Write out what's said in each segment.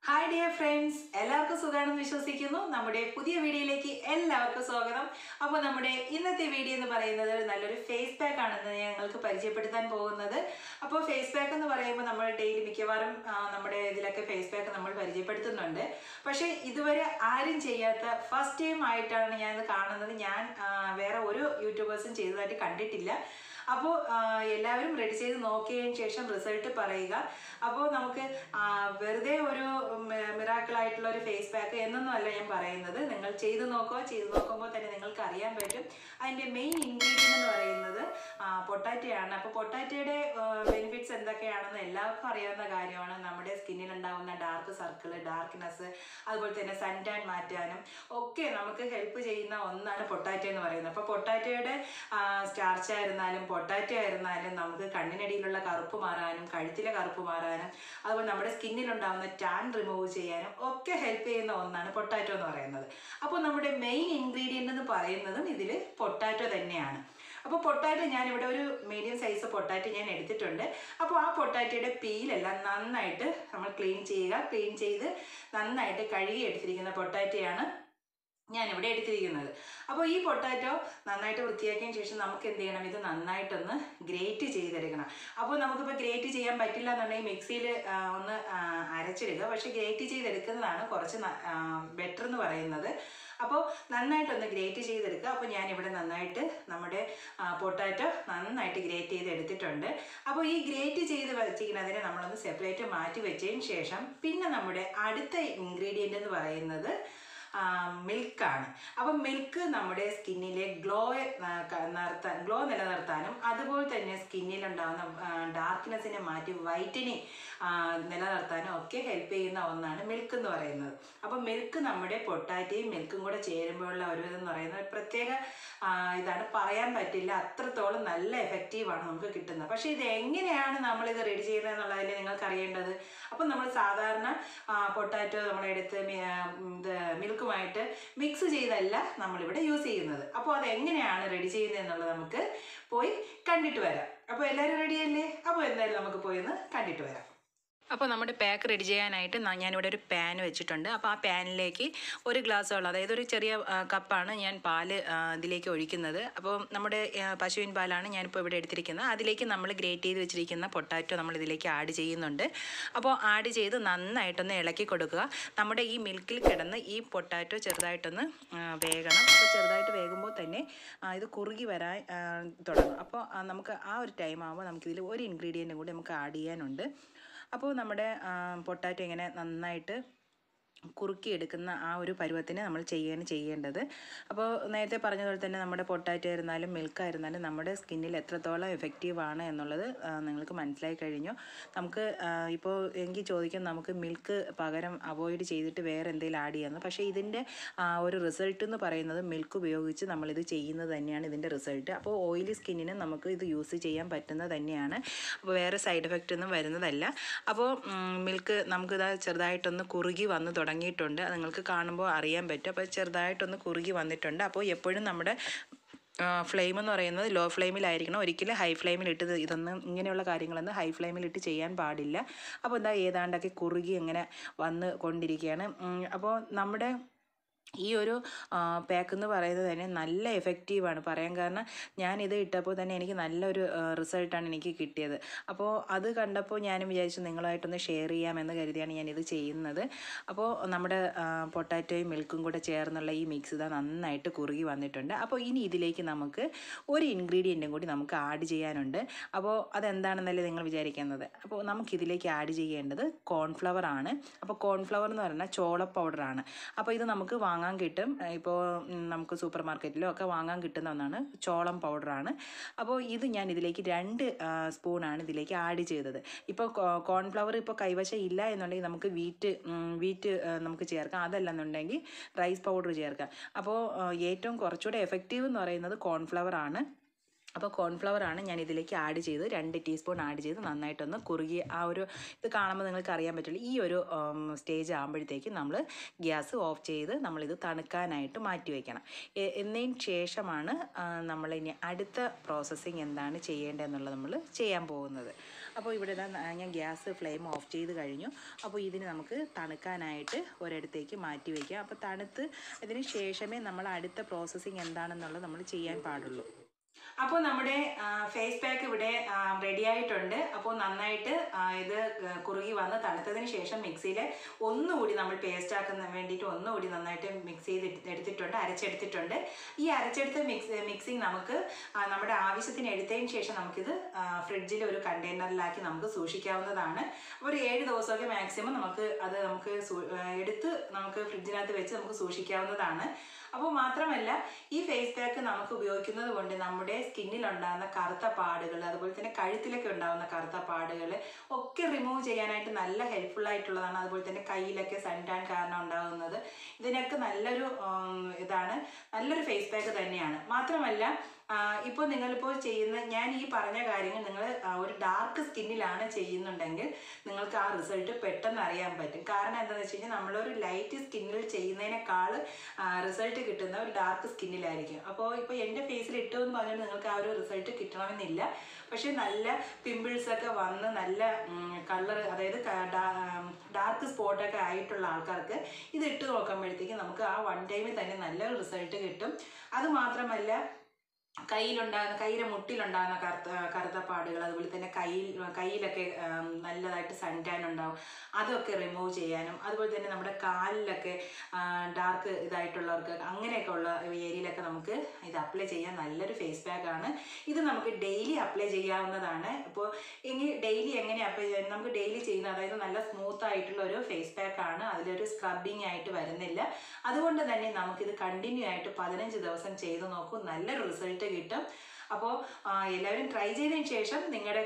hi dear friends എല്ലാവർക്കും സുഖമാണെന്ന് വിശ്വസിക്കുന്നു നമ്മുടെ പുതിയ വീഡിയോയിലേക്ക് എല്ലാവർക്കും സ്വാഗതം അപ്പോൾ നമ്മുടെ ഇന്നത്തെ വീഡിയോ എന്ന് പറയുന്നത് നല്ലൊരു ഫേസ് പാക്ക് ആണെന്ന് ഞാൻ നിങ്ങൾക്ക് പരിചയപ്പെടുത്താൻ പോകുന്നത് അപ്പോൾ ഫേസ് പാക്ക് എന്ന് പറയുമ്പോൾ നമ്മൾ ഡെയിലി മിക്കവാറും ആ, നമ്മുടെ ഇതിലൊക്കെ ഫേസ് പാക്ക് നമ്മൾ പരിചയപ്പെടുത്തുന്നുണ്ട് പക്ഷേ ഇതുവരെ ആരും ചെയ്യാത്ത ഫസ്റ്റ് ടൈം ആയിട്ടാണ് ഞാൻ ഇത് കാണുന്നത് ഞാൻ ആ, വേറെ ഒരു യൂട്യൂബേഴ്സും ചെയ്തതായിട്ട് കണ്ടിട്ടില്ല അപ്പോൾ എല്ലാവരും റെഡി ചെയ്ത് നോക്കിയതിന് ശേഷം റിസൾട്ട് പറയുക അപ്പോൾ നമുക്ക് ആ, വെറുതെ ഒരു മിറാക്കിൾ ആയിട്ടുള്ള ഒരു ഫേസ് പാക്ക് എന്നൊന്നും അല്ല ഞാൻ പറയുന്നത് നിങ്ങൾ ചെയ്ത് നോക്കുക ചെയ്ത് നോക്കുമ്പോൾ തന്നെ നിങ്ങൾക്ക് അറിയാൻ പറ്റും അതിൻ്റെ മെയിൻ ഇൻഗ്രീഡിയൻ്റ് എന്ന് പറയുന്നത് പൊട്ടാറ്റയാണ് അപ്പോൾ പൊട്ടാറ്റയുടെ ബെനിഫിറ്റ്സ് എന്തൊക്കെയാണെന്ന് എല്ലാവർക്കും അറിയാവുന്ന കാര്യമാണ് നമ്മുടെ സ്കിന്നിൽ ഉണ്ടാകുന്ന ഡാർക്ക് സർക്കിൾ ഡാർക്ക്നെസ് അതുപോലെ തന്നെ സൺ ടാൻ മാറ്റാനും ഒക്കെ നമുക്ക് ഹെൽപ്പ് ചെയ്യുന്ന ഒന്നാണ് പൊട്ടാറ്റോ എന്ന് പറയുന്നത് അപ്പോൾ പൊട്ടാറ്റോയുടെ സ്റ്റാർച്ച് ആയിരുന്നാലും പൊട്ടാറ്റോ ആയിരുന്നാലും നമുക്ക് കണ്ണിനടിയിലുള്ള കറുപ്പ് മാറാനും കഴുത്തിലെ കറുപ്പ് മാറാനും അതുപോലെ നമ്മുടെ സ്കിന്നിലുണ്ടാകുന്ന ടാൻ റിമൂവ് ചെയ്യാനും ഒക്കെ ഹെൽപ്പ് ചെയ്യുന്ന ഒന്നാണ് പൊട്ടാറ്റോ എന്ന് പറയുന്നത് അപ്പോൾ നമ്മുടെ മെയിൻ ഇൻഗ്രീഡിയൻ്റ് എന്ന് പറയുന്നതും ഇതിൽ പൊട്ടാറ്റോ തന്നെയാണ് അപ്പോൾ പൊട്ടാറ്റോ ഞാനിവിടെ ഒരു മീഡിയം സൈസ് പൊട്ടാറ്റോ ഞാൻ എടുത്തിട്ടുണ്ട് അപ്പോൾ ആ പൊട്ടാറ്റോയുടെ പീലെല്ലാം നന്നായിട്ട് നമ്മൾ ക്ലീൻ ചെയ്യുക ക്ലീൻ ചെയ്ത് നന്നായിട്ട് കഴുകി എടുത്തിരിക്കുന്ന പൊട്ടാറ്റോയാണ് ഞാനിവിടെ എടുത്തിരിക്കുന്നത് അപ്പോൾ ഈ പൊട്ടാറ്റോ നന്നായിട്ട് വൃത്തിയാക്കിയതിന് ശേഷം നമുക്ക് എന്ത് ചെയ്യണം ഇത് നന്നായിട്ടൊന്ന് ഗ്രേറ്റ് ചെയ്തെടുക്കണം അപ്പോൾ നമുക്കിപ്പോൾ ഗ്രേറ്റ് ചെയ്യാൻ പറ്റില്ല എന്നുണ്ടെങ്കിൽ മിക്സിയിൽ ഒന്ന് ആ, അരച്ചെടുക്കുക പക്ഷേ ഗ്രേറ്റ് ചെയ്തെടുക്കുന്നതാണ് കുറച്ച് ബെറ്റർ എന്ന് പറയുന്നത് അപ്പോൾ നന്നായിട്ടൊന്ന് ഗ്രേറ്റ് ചെയ്തെടുക്കുക അപ്പോൾ ഞാനിവിടെ നന്നായിട്ട് നമ്മുടെ പൊട്ടാറ്റോ നന്നായിട്ട് ഗ്രേറ്റ് ചെയ്ത് എടുത്തിട്ടുണ്ട് അപ്പോൾ ഈ ഗ്രേറ്റ് ചെയ്ത് വെച്ചിരിക്കുന്നതിനെ നമ്മളൊന്ന് സെപ്പറേറ്റ് മാറ്റി വെച്ചതിന് ശേഷം പിന്നെ നമ്മുടെ അടുത്ത ഇൻഗ്രീഡിയൻ്റ് എന്ന് പറയുന്നത് മിൽക്കാണ് അപ്പം മിൽക്ക് നമ്മുടെ സ്കിന്നിലെ ഗ്ലോ നിർത്താൻ ഗ്ലോ നിലനിർത്താനും അതുപോലെ തന്നെ സ്കിന്നിലുണ്ടാകുന്ന ഡാർക്ക്നെസ്സിനെ മാറ്റി വൈറ്റനിങ് നിലനിർത്താനും ഒക്കെ ഹെൽപ്പ് ചെയ്യുന്ന ഒന്നാണ് മിൽക്ക് എന്ന് പറയുന്നത് അപ്പം മിൽക്ക് നമ്മുടെ പൊട്ടാറ്റയും മിൽക്കും കൂടെ ചേരുമ്പോഴുള്ള ഒരു ഇതെന്ന് പറയുന്നത് ഒരു പ്രത്യേക ആ, ഇതാണ് പറയാൻ പറ്റില്ല അത്രത്തോളം നല്ല എഫക്റ്റീവാണ് നമുക്ക് കിട്ടുന്നത് പക്ഷേ ഇത് എങ്ങനെയാണ് നമ്മളിത് റെഡി ചെയ്യുന്നത് എന്നുള്ളതിൽ നിങ്ങൾക്ക് അറിയേണ്ടത് അപ്പം നമ്മൾ സാധാരണ പൊട്ടാറ്റോ നമ്മളെടുത്ത് മി- ആ, ഇത് മിൽക്കുമായിട്ട് മിക്സ് ചെയ്തല്ല നമ്മളിവിടെ യൂസ് ചെയ്യുന്നത് അപ്പോൾ അത് എങ്ങനെയാണ് റെഡി ചെയ്യുന്നത് എന്നുള്ളത് നമുക്ക് പോയി കണ്ടിട്ട് വരാം അപ്പോൾ എല്ലാവരും റെഡിയല്ലേ അപ്പോൾ എന്തായാലും നമുക്ക് പോയി ഒന്ന് കണ്ടിട്ട് വരാം അപ്പോൾ നമ്മുടെ പാക്ക് റെഡി ചെയ്യാനായിട്ട് ന- ഞാനിവിടെ ഒരു പാൻ വെച്ചിട്ടുണ്ട് അപ്പോൾ ആ പാനിലേക്ക് ഒരു ഗ്ലാസ്സോളം അതായത് ഒരു ചെറിയ ആ, കപ്പാണ് ഞാൻ പാല് ആ, ഇതിലേക്ക് ഒഴിക്കുന്നത് അപ്പോൾ നമ്മുടെ ആ, പശുവിൻ പാലാണ് ഞാനിപ്പോൾ ഇവിടെ എടുത്തിരിക്കുന്നത് അതിലേക്ക് നമ്മൾ ഗ്രേറ്റ് ചെയ്ത് വെച്ചിരിക്കുന്ന പൊട്ടാറ്റോ നമ്മൾ ഇതിലേക്ക് ആഡ് ചെയ്യുന്നുണ്ട് അപ്പോൾ ആഡ് ചെയ്ത് നന്നായിട്ടൊന്ന് ഇളക്കി കൊടുക്കുക നമ്മുടെ ഈ മിൽക്കിൽ കിടന്ന് ഈ പൊട്ടാറ്റോ ചെറുതായിട്ടൊന്ന് ആ, വേകണം അപ്പോൾ ചെറുതായിട്ട് വേകുമ്പോൾ തന്നെ ആ, ഇത് കുറുകി വരാൻ ആ, തുടങ്ങും അപ്പോൾ ആ, നമുക്ക് ആ ഒരു ടൈം ആകുമ്പോൾ നമുക്കിതിൽ ഒരു ഇൻഗ്രീഡിയൻറ്റും കൂടി നമുക്ക് ആഡ് ചെയ്യാനുണ്ട് അപ്പോൾ നമ്മുടെ പൊട്ടാറ്റോ ഇങ്ങനെ നന്നായിട്ട് കുറുക്കിയെടുക്കുന്ന ആ ഒരു പരുവത്തിന് നമ്മൾ ചെയ്യുകയാണ് ചെയ്യേണ്ടത് അപ്പോൾ നേരത്തെ പറഞ്ഞതുപോലെ തന്നെ നമ്മുടെ പൊട്ടാറ്റോ ആയിരുന്നാലും മിൽക്ക് ആയിരുന്നാലും നമ്മുടെ സ്കിന്നിൽ എത്രത്തോളം എഫക്റ്റീവ് ആണ് എന്നുള്ളത് ആ, നിങ്ങൾക്ക് മനസ്സിലായി കഴിഞ്ഞു നമുക്ക് ആ, ഇപ്പോൾ എങ്കിൽ ചോദിക്കും നമുക്ക് മിൽക്ക് പകരം അവോയ്ഡ് ചെയ്തിട്ട് വേറെ എന്തെങ്കിലും ആഡ് ചെയ്യാമെന്ന് പക്ഷേ ഇതിൻ്റെ ആ, ഒരു റിസൾട്ട് എന്ന് പറയുന്നത് മിൽക്ക് ഉപയോഗിച്ച് നമ്മളിത് ചെയ്യുന്നത് തന്നെയാണ് ഇതിൻ്റെ റിസൾട്ട് അപ്പോൾ ഓയിലി സ്കിന്നിന് നമുക്ക് ഇത് യൂസ് ചെയ്യാൻ പറ്റുന്നത് തന്നെയാണ് അപ്പോൾ വേറെ സൈഡ് എഫക്റ്റ് ഒന്നും വരുന്നതല്ല അപ്പോൾ മിൽക്ക് നമുക്കിത് ചെറുതായിട്ടൊന്ന് കുറുകി വന്ന് തുടങ്ങിയിട്ടുണ്ട് അത് നിങ്ങൾക്ക് കാണുമ്പോൾ അറിയാൻ പറ്റും അപ്പോൾ ചെറുതായിട്ടൊന്ന് കുറുകി വന്നിട്ടുണ്ട് അപ്പോൾ എപ്പോഴും നമ്മുടെ ഫ്ലെയിം എന്ന് പറയുന്നത് ലോ ഫ്ലെയിമിലായിരിക്കണം ഒരിക്കലും ഹൈ ഫ്ലെയിമിലിട്ട് ഇത് ഇതൊന്നും ഇങ്ങനെയുള്ള കാര്യങ്ങളൊന്നും ഹൈ ഫ്ലെയിമിലിട്ട് ചെയ്യാൻ പാടില്ല അപ്പോൾ എന്താ ഏതാണ്ടൊക്കെ കുറുകി ഇങ്ങനെ വന്ന് കൊണ്ടിരിക്കുകയാണ് ഉം, അപ്പോൾ നമ്മുടെ ഈ ഒരു പാക്ക് എന്ന് പറയുന്നത് തന്നെ നല്ല എഫക്റ്റീവാണ് പറയാൻ കാരണം ഞാനിത് ഇട്ടപ്പോൾ തന്നെ എനിക്ക് നല്ലൊരു റിസൾട്ടാണ് എനിക്ക് കിട്ടിയത് അപ്പോൾ അത് കണ്ടപ്പോൾ ഞാനും വിചാരിച്ചു നിങ്ങളുമായിട്ടൊന്ന് ഷെയർ ചെയ്യാമെന്ന് കരുതിയാണ് ഞാനിത് ചെയ്യുന്നത് അപ്പോൾ നമ്മുടെ പൊട്ടാറ്റോയും മിൽക്കും കൂടെ ചേർന്നുള്ള ഈ മിക്സ് ഇതാ നന്നായിട്ട് കുറുകി വന്നിട്ടുണ്ട് അപ്പോൾ ഇനി ഇതിലേക്ക് നമുക്ക് ഒരു ഇൻഗ്രീഡിയൻറ്റും കൂടി നമുക്ക് ആഡ് ചെയ്യാനുണ്ട് അപ്പോൾ അതെന്താണെന്നല്ലേ നിങ്ങൾ വിചാരിക്കുന്നത് അപ്പോൾ നമുക്കിതിലേക്ക് ആഡ് ചെയ്യേണ്ടത് കോൺഫ്ലവർ ആണ് അപ്പോൾ കോൺഫ്ലവർ എന്ന് പറഞ്ഞാൽ ചോള പൗഡറാണ് അപ്പോൾ ഇത് നമുക്ക് വാങ്ങാൻ കിട്ടും ഇപ്പോൾ ഉം, നമുക്ക് സൂപ്പർ മാർക്കറ്റിലോ ഒക്കെ വാങ്ങാൻ കിട്ടുന്ന ഒന്നാണ് ചോളം പൗഡറാണ് അപ്പോൾ ഇത് ഞാൻ ഇതിലേക്ക് രണ്ട് ആ, സ്പൂണാണ് ഇതിലേക്ക് ആഡ് ചെയ്തത് ഇപ്പോൾ കോൺഫ്ലവർ ഇപ്പോൾ കൈവശം ഇല്ല എന്നുണ്ടെങ്കിൽ നമുക്ക് വീറ്റ് ഉം, വീറ്റ് ആ, നമുക്ക് ചേർക്കാം അതല്ലെന്നുണ്ടെങ്കിൽ റൈസ് പൗഡർ ചേർക്കാം അപ്പോൾ ആ, ഏറ്റവും കുറച്ചുകൂടെ എഫക്റ്റീവ് എന്ന് പറയുന്നത് കോൺഫ്ലവർ ആണ് അപ്പോൾ കോൺഫ്ലവർ ആണ് ഞാൻ ഇതിലേക്ക് ആഡ് ചെയ്ത് രണ്ട് ടീസ്പൂൺ ആഡ് ചെയ്ത് നന്നായിട്ടൊന്ന് കുറുകി ആ ഒരു ഇത് കാണുമ്പോൾ നിങ്ങൾക്ക് അറിയാൻ പറ്റുള്ളൂ ഈ ഒരു സ്റ്റേജ് ആകുമ്പോഴത്തേക്കും നമ്മൾ ഗ്യാസ് ഓഫ് ചെയ്ത് നമ്മളിത് തണുക്കാനായിട്ട് മാറ്റി വയ്ക്കണം എ- എന്നതിന് ശേഷമാണ് ആ, നമ്മൾ ഇനി അടുത്ത പ്രോസസ്സിങ് എന്താണ് ചെയ്യേണ്ടതെന്നുള്ളത് നമ്മൾ ചെയ്യാൻ പോകുന്നത് അപ്പോൾ ഇവിടെ ദാ ന- ഞാൻ ഗ്യാസ് ഫ്ലെയിം ഓഫ് ചെയ്ത് കഴിഞ്ഞു അപ്പോൾ ഇതിന് നമുക്ക് തണുക്കാനായിട്ട് ഒരിടത്തേക്ക് മാറ്റി വയ്ക്കാം അപ്പോൾ തണുത്ത് ഇതിന് ശേഷമേ നമ്മൾ അടുത്ത പ്രോസസ്സിങ് എന്താണെന്നുള്ളത് നമ്മൾ ചെയ്യാൻ പാടുള്ളൂ അപ്പോൾ നമ്മുടെ ഫേസ് പാക്ക് ഇവിടെ റെഡി ആയിട്ടുണ്ട് അപ്പോൾ നന്നായിട്ട് ആ, ഇത് ആ, കുറുകി വന്ന് തണുത്തതിന് ശേഷം മിക്സിയിൽ ഒന്നുകൂടി നമ്മൾ പേസ്റ്റ് ആക്കുന്ന വേണ്ടിയിട്ട് ഒന്നുകൂടി നന്നായിട്ട് മിക്സ് ചെയ്ത് എടുത്ത് എടുത്തിട്ടുണ്ട് അരച്ചെടുത്തിട്ടുണ്ട് ഈ അരച്ചെടുത്ത മിക്സ് മിക്സിങ് നമുക്ക് ആ, നമ്മുടെ ആവശ്യത്തിന് എടുത്തതിന് ശേഷം നമുക്കിത് ഫ്രിഡ്ജിൽ ഒരു കണ്ടെയ്നറിലാക്കി നമുക്ക് സൂക്ഷിക്കാവുന്നതാണ് അപ്പോൾ ഒരു ഏഴ് ദിവസമൊക്കെ മാക്സിമം നമുക്ക് അത് നമുക്ക് സൂ- ആ, എടുത്ത് നമുക്ക് ഫ്രിഡ്ജിനകത്ത് വെച്ച് നമുക്ക് സൂക്ഷിക്കാവുന്നതാണ് അപ്പോൾ മാത്രമല്ല ഈ ഫേസ് പാക്ക് നമുക്ക് ഉപയോഗിക്കുന്നത് കൊണ്ട് നമ്മുടെ സ്കിന്നിൽ ഉണ്ടാകുന്ന കറുത്ത പാടുകൾ അതുപോലെ തന്നെ കഴുത്തിലൊക്കെ ഉണ്ടാകുന്ന കറുത്ത പാടുകൾ ഒക്കെ റിമൂവ് ചെയ്യാനായിട്ട് നല്ല ഹെൽപ്ഫുൾ ആയിട്ടുള്ളതാണ് അതുപോലെ തന്നെ കയ്യിലൊക്കെ സൺ ടാൻ കാരണം ഉണ്ടാകുന്നത് ഇതിനൊക്കെ നല്ലൊരു ഉം, ഇതാണ് നല്ലൊരു ഫേസ് പാക്ക് തന്നെയാണ് മാത്രമല്ല ഇപ്പോൾ നിങ്ങളിപ്പോൾ ചെയ്യുന്ന ഞാൻ ഈ പറഞ്ഞ കാര്യങ്ങൾ നിങ്ങൾ ഒരു ഡാർക്ക് സ്കിന്നിലാണ് ചെയ്യുന്നുണ്ടെങ്കിൽ നിങ്ങൾക്ക് ആ റിസൾട്ട് പെട്ടെന്ന് അറിയാൻ പറ്റും കാരണം എന്താണെന്ന് വെച്ച് കഴിഞ്ഞാൽ നമ്മളൊരു ലൈറ്റ് സ്കിന്നിൽ ചെയ്യുന്നതിനേക്കാൾ റിസൾട്ട് കിട്ടുന്ന ഒരു ഡാർക്ക് സ്കിന്നിലായിരിക്കും അപ്പോൾ ഇപ്പോൾ എൻ്റെ ഫേസിൽ ഇട്ടു എന്ന് പറഞ്ഞാൽ നിങ്ങൾക്ക് ആ ഒരു റിസൾട്ട് കിട്ടണമെന്നില്ല പക്ഷേ നല്ല പിമ്പിൾസ് ഒക്കെ വന്ന് നല്ല കളർ അതായത് ഡാർക്ക് സ്പോട്ടൊക്കെ ആയിട്ടുള്ള ആൾക്കാർക്ക് ഇത് ഇട്ട് നോക്കുമ്പോഴത്തേക്കും നമുക്ക് ആ വൺ ടൈമിൽ തന്നെ നല്ല റിസൾട്ട് കിട്ടും അത് മാത്രമല്ല കയ്യിലുണ്ടാകുന്ന കയ്യിലെ മുട്ടിലുണ്ടാകുന്ന കറുത്ത കറുത്ത പാടുകൾ അതുപോലെ തന്നെ കയ്യിൽ കയ്യിലൊക്കെ ആം, നല്ലതായിട്ട് സൺ ടാൻ ഉണ്ടാവും അതൊക്കെ റിമൂവ് ചെയ്യാനും അതുപോലെ തന്നെ നമ്മുടെ കാലിലൊക്കെ ഡാർക്ക് ഇതായിട്ടുള്ളവർക്ക് അങ്ങനെയൊക്കെ ഉള്ള ഏരിയയിലൊക്കെ നമുക്ക് ഇത് അപ്ലൈ ചെയ്യാൻ നല്ലൊരു ഫേസ് പാക്ക് ആണ് ഇത് നമുക്ക് ഡെയിലി അപ്ലൈ ചെയ്യാവുന്നതാണ് ഇപ്പോൾ എങ്കിൽ ഡെയിലി എങ്ങനെ അപ്ലൈ ചെയ്യാൻ നമുക്ക് ഡെയിലി ചെയ്യുന്ന അതായത് നല്ല സ്മൂത്ത് ആയിട്ടുള്ള ഒരു ഫേസ് പാക്ക് ആണ് അതിലൊരു സ്ക്രബിങ് ആയിട്ട് വരുന്നില്ല അതുകൊണ്ട് തന്നെ നമുക്കിത് കണ്ടിന്യൂ ആയിട്ട് പതിനഞ്ച് ദിവസം ചെയ്ത് നോക്കൂ നല്ലൊരു റിസൾട്ട് കിട്ടും അപ്പോൾ എല്ലാവരും ട്രൈ ചെയ്തതിന് ശേഷം നിങ്ങളുടെ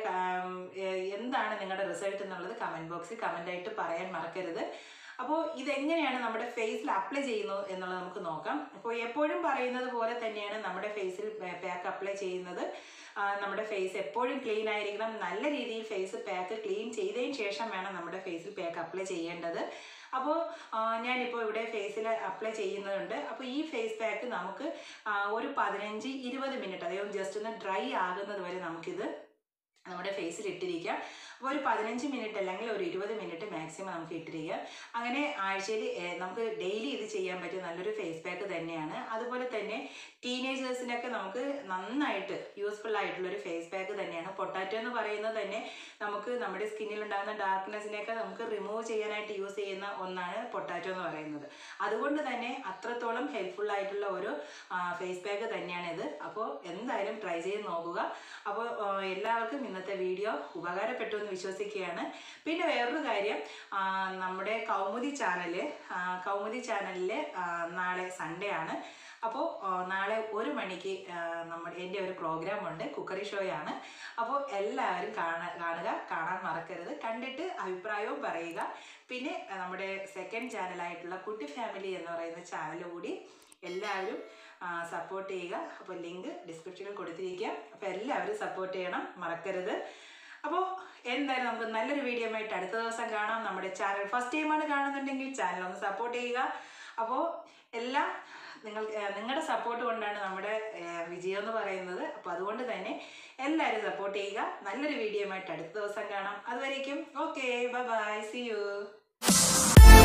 എന്താണ് നിങ്ങളുടെ റിസൾട്ട് എന്നുള്ളത് കമൻറ്റ് ബോക്സിൽ കമൻ്റ് ആയിട്ട് പറയാൻ മറക്കരുത് അപ്പോൾ ഇതെങ്ങനെയാണ് നമ്മുടെ ഫേസിൽ അപ്ലൈ ചെയ്യുന്നത് എന്നുള്ളത് നമുക്ക് നോക്കാം അപ്പോൾ എപ്പോഴും പറയുന്നത് പോലെ തന്നെയാണ് നമ്മുടെ ഫേസിൽ പാക്ക് അപ്ലൈ ചെയ്യുന്നത് ആ, നമ്മുടെ ഫേസ് എപ്പോഴും ക്ലീൻ ആയിരിക്കണം നല്ല രീതിയിൽ ഫേസ് പാക്ക് ക്ലീൻ ചെയ്തതിന് ശേഷം വേണം നമ്മുടെ ഫേസിൽ പാക്ക് അപ്ലൈ ചെയ്യേണ്ടത് അപ്പോൾ ഞാനിപ്പോൾ ഇവിടെ ഫേസിൽ അപ്ലൈ ചെയ്യുന്നുണ്ട് അപ്പോൾ ഈ ഫേസ് പാക്ക് നമുക്ക് ആ, ഒരു പതിനഞ്ച് ഇരുപത് മിനിറ്റ് അതായത് ജസ്റ്റ് ഒന്ന് ഡ്രൈ ആകുന്നത് വരെ നമുക്കിത് നമ്മുടെ ഫേസിൽ ഇട്ടിരിക്കാം അപ്പോൾ ഒരു പതിനഞ്ച് മിനിറ്റ് അല്ലെങ്കിൽ ഒരു ഇരുപത് മിനിറ്റ് മാക്സിമം നമുക്ക് ഇട്ടിരിക്കാം അങ്ങനെ ആഴ്ചയിൽ നമുക്ക് ഡെയിലി ഇത് ചെയ്യാൻ പറ്റിയ നല്ലൊരു ഫേസ് പാക്ക് തന്നെയാണ് അതുപോലെ തന്നെ ടീനേജേഴ്സിനൊക്കെ നമുക്ക് നന്നായിട്ട് യൂസ്ഫുൾ ആയിട്ടുള്ള ഒരു ഫേസ് പാക്ക് തന്നെയാണ് പൊട്ടാറ്റോ എന്ന് പറയുന്നത് തന്നെ നമുക്ക് നമ്മുടെ സ്കിന്നിൽ ഉണ്ടാകുന്ന ഡാർക്ക്നെസ്സിനെയൊക്കെ നമുക്ക് റിമൂവ് ചെയ്യാനായിട്ട് യൂസ് ചെയ്യുന്ന ഒന്നാണ് പൊട്ടാറ്റോ എന്ന് പറയുന്നത് അതുകൊണ്ട് തന്നെ അത്രത്തോളം ഹെൽപ്ഫുൾ ആയിട്ടുള്ള ഒരു ഫേസ് പാക്ക് തന്നെയാണ് ഇത് അപ്പോൾ എന്തായാലും ട്രൈ ചെയ്ത് നോക്കുക അപ്പോൾ എല്ലാവർക്കും ഇന്നത്തെ വീഡിയോ ഉപകാരപ്പെട്ടു എന്ന് വിശ്വസിക്കുകയാണ് പിന്നെ വേറൊരു കാര്യം ആ, നമ്മുടെ കൗമുദി ചാനല് ആ, കൗമുദി ചാനലിൽ നാളെ സൺഡേ ആണ് അപ്പോൾ നാളെ ഒരു മണിക്ക് ആ, നമ്മുടെ എൻ്റെ ഒരു പ്രോഗ്രാം ഉണ്ട് കുക്കറി ഷോയാണ് അപ്പോൾ എല്ലാവരും കാണ കാണുക കാണാൻ മറക്കരുത് കണ്ടിട്ട് അഭിപ്രായവും പറയുക പിന്നെ ആ, നമ്മുടെ സെക്കൻഡ് ചാനലായിട്ടുള്ള കുട്ടി ഫാമിലി എന്ന് പറയുന്ന ചാനൽ കൂടി എല്ലാവരും സപ്പോർട്ട് ചെയ്യുക അപ്പോൾ ലിങ്ക് ഡിസ്ക്രിപ്ഷനിൽ കൊടുത്തിരിക്കാം അപ്പോൾ എല്ലാവരും സപ്പോർട്ട് ചെയ്യണം മറക്കരുത് അപ്പോൾ എന്തായാലും നമുക്ക് നല്ലൊരു വീഡിയോ ആയിട്ട് അടുത്ത ദിവസം കാണാം നമ്മുടെ ചാനൽ ഫസ്റ്റ് ടൈമാണ് കാണുന്നുണ്ടെങ്കിൽ ചാനൽ ഒന്ന് സപ്പോർട്ട് ചെയ്യുക അപ്പോൾ എല്ലാം നിങ്ങൾ നിങ്ങളുടെ സപ്പോർട്ട് കൊണ്ടാണ് നമ്മുടെ ഏഹ്, വിജയം എന്ന് പറയുന്നത് അപ്പോൾ അതുകൊണ്ട് തന്നെ എല്ലാവരും സപ്പോർട്ട് ചെയ്യുക നല്ലൊരു വീഡിയോ ആയിട്ട് അടുത്ത ദിവസം കാണാം അതുവരേക്കും okay bye bye see U